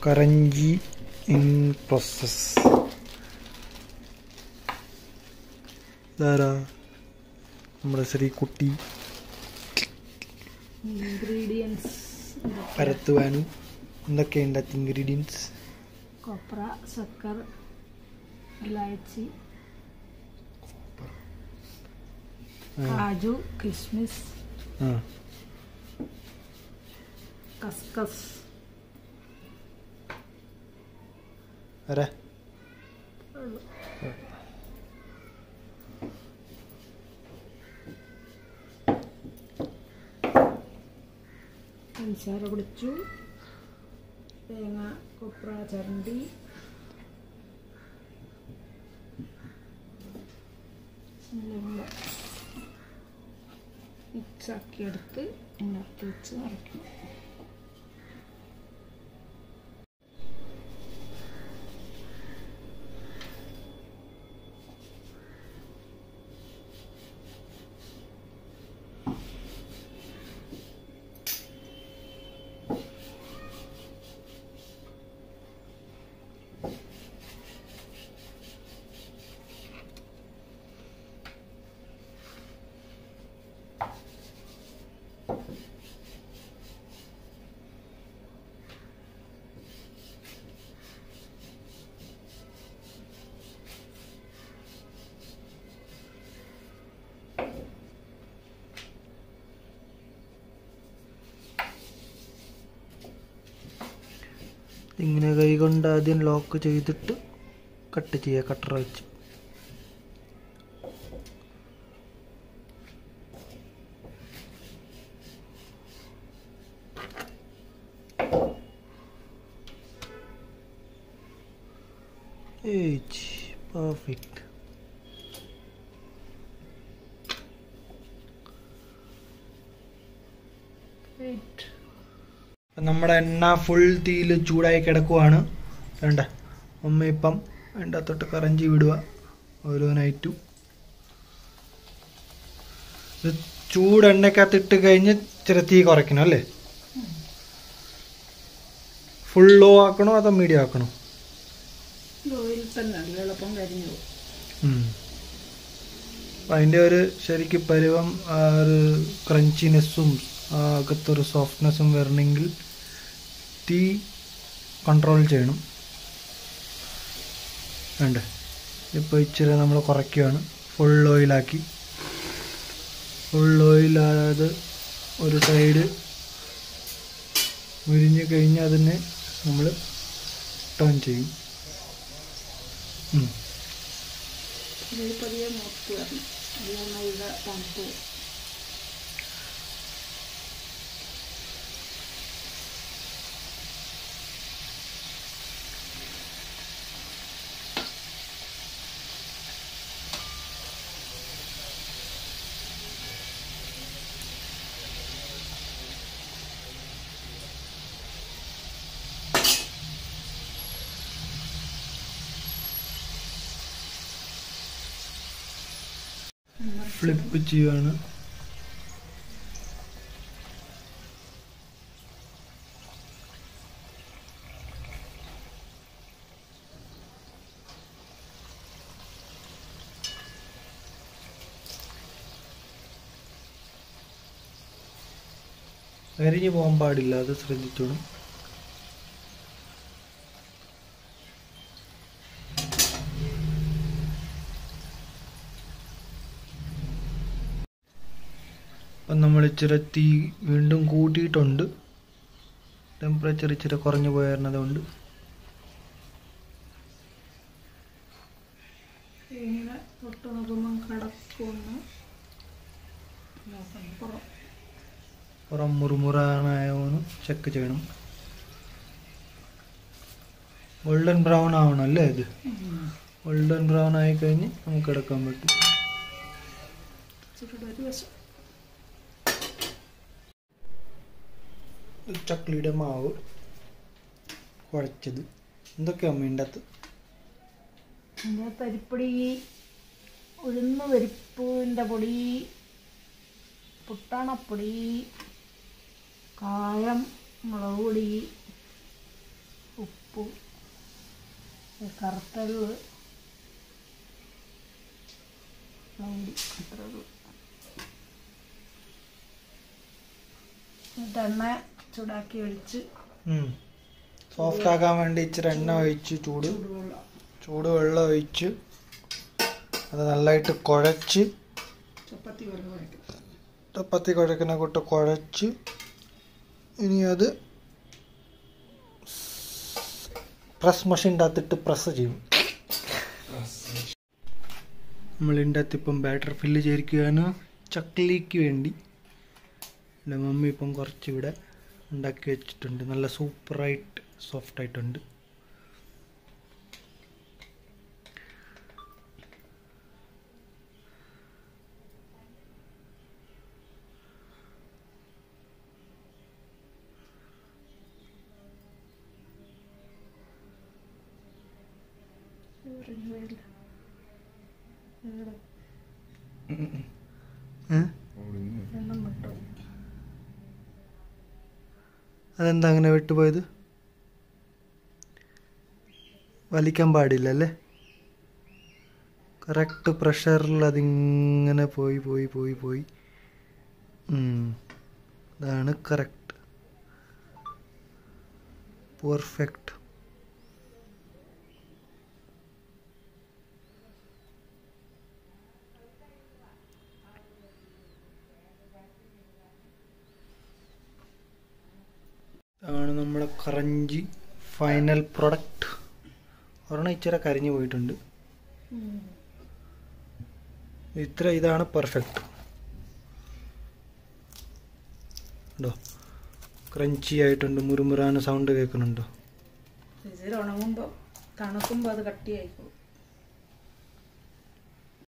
കറഞ്ചി in process ഇതാരാ നമ്മുടെ Sreekutty ingredients പരത്തുവാനും എന്തൊക്കെയുണ്ട് ഇൻഗ്രീഡിയൻസ് കൊപ്ര ശക്കർ ഇലാച്ചി കാജു കിസ്മിസ് ആ കസ്കസ് ആരാ പഞ്ചസാര പൊടിച്ചു തേങ്ങ കൊപ്ര ചരണ്ടി എല്ലാം കൂടെ മിക്സാക്കി എടുത്ത് ഇതിനകത്ത് വെച്ച് നിറയ്ക്കണം ഇങ്ങനെ കൈ കൊണ്ട് ആദ്യം ലോക്ക് ചെയ്തിട്ട് കട്ട് ചെയ്യുക കട്ടർ വെച്ച് പെർഫെക്റ്റ് വെയിറ്റ് നമ്മുടെ എണ്ണ ഫുൾ തീയിൽ ചൂടായി കിടക്കുവാണ് വേണ്ട അമ്മ ഇപ്പം അതിൻ്റെ അകത്തോട്ട് കറഞ്ചി വിടുക ഓരോന്നായിട്ടു ഇത് ചൂട് എണ്ണയ്ക്കകത്ത് ഇട്ട് കഴിഞ്ഞ് ഇച്ചിരി തീ കുറയ്ക്കണം അല്ലേ ഫുൾ ലോ ആക്കണോ അതോ മീഡിയം ആക്കണോ ഓയിൽ തന്നെ അല്ല എളുപ്പം കരിഞ്ഞു പോകും ഉം. അപ്പം അതിൻ്റെ ഒരു ശരിക്ക് പരുവം ആ ഒരു ക്രഞ്ചിനെസ്സും അകത്തൊരു സോഫ്റ്റ്നെസ്സും വരണമെങ്കിൽ തീ കൺട്രോൾ ചെയ്യണം വേണ്ട ഇപ്പോൾ ഇച്ചിരി നമ്മൾ കുറയ്ക്കുകയാണ് ഫുൾ ഓയിലാക്കി ഫുൾ ഓയിലായത് ഒരു സൈഡ് മുരിഞ്ഞ് കഴിഞ്ഞ് അതിനെ നമ്മൾ ടേൺ ചെയ്യും ഉം. ഇത് പതിയെ മൂത്ത് വരണം അല്ലെങ്കിൽ മൈദ തണുത്ത് പോകും. ഫ്ലിപ്പ് ചെയ്യുകയാണ് കരിഞ്ഞു പോകാൻ പാടില്ല അത് ശ്രദ്ധിച്ചോളും അപ്പം നമ്മൾ ഇച്ചിരി തീ വീണ്ടും കൂട്ടിയിട്ടുണ്ട് ടെമ്പറേച്ചർ ഇച്ചിരി കുറഞ്ഞു പോയിരുന്നതുകൊണ്ട് ഇങ്ങനെ തൊട്ട് നോക്കുമ്പം കടക്കുമെന്ന് നോക്കണം പുറം പുറം മുറുമുറാനായോന്ന് ചെക്ക് ചെയ്യണം ഗോൾഡൻ ബ്രൗൺ ആവണം അല്ലേ ഇത് ഗോൾഡൻ ബ്രൗൺ ആയി കഴിഞ്ഞ് നമുക്ക് എടുക്കാൻ പറ്റും ഇച്ചിരി ഒരു വശം ഇത് ചക്ലിയുടെ മാവ് കുഴച്ചത് എന്തൊക്കെയാ അമ്മേൻ്റെ അകത്ത് പിന്നെ പരിപ്പൊടി ഉഴുന്ന് പരിപ്പിൻ്റെ പൊടി പുട്ടാണപ്പൊടി കായം മുളക് പൊടി ഉപ്പ് ഉപ്പ് കറുത്തരുവ് മൗരി അത്രേ ഉള്ളൂ എന്നിട്ട് എണ്ണ ചൂടാക്കി ഒഴിച്ച് സോഫ്റ്റ് ആക്കാൻ വേണ്ടി ഇച്ചിരി എണ്ണ ഒഴിച്ച് ചൂട് ചൂടുവെള്ളം ചൂട് വെള്ളം ഒഴിച്ച് അത് നല്ലതായിട്ട് കുഴച്ച് ചപ്പാത്തി പോലെ കുഴക്കും ചപ്പാത്തി കുഴക്കുന്ന കൂട്ട് കുഴച്ച് ഇനി അത് പ്രസ് മെഷീൻ്റെ അകത്തിട്ട് പ്രസ് ചെയ്യും നമ്മൾ ഇതിൻ്റെ അകത്ത് ഇപ്പം ബാറ്റർ ഫില്ല് ചെയ്തിരിക്കുകയാണ് ചക്ലിക്ക് വേണ്ടി എൻ്റെ മമ്മി ഇപ്പം കുറച്ച് ഇവിടെ ഉണ്ടാക്കി വെച്ചിട്ടുണ്ട് നല്ല സൂപ്പറായിട്ട് സോഫ്റ്റ് ആയിട്ടുണ്ട് ഏ? എണ്ണം വിട്ടു അതെന്താ അങ്ങനെ വിട്ടുപോയത് വലിക്കാൻ പാടില്ല അല്ലേ കറക്റ്റ് പ്രഷറിൽ അതിങ്ങനെ പോയി പോയി പോയി പോയി ഉം. അതാണ് കറക്റ്റ് പെർഫെക്റ്റ് ആണ് നമ്മുടെ കറഞ്ചി ഫൈനൽ പ്രൊഡക്റ്റ് ഒരെണ്ണം ഇച്ചിരി കരിഞ്ഞു പോയിട്ടുണ്ട് ഇത്ര ഇതാണ് പെർഫെക്റ്റ് ഉണ്ടോ ക്രഞ്ചി ആയിട്ടുണ്ട് മുറുമുറാന്ന് സൗണ്ട് കേൾക്കുന്നുണ്ടോ ഫ്രിഡ്ജിൽ ഉണങ്ങുമ്പോൾ തണുക്കുമ്പോൾ അത് കട്ടിയായിപ്പോകും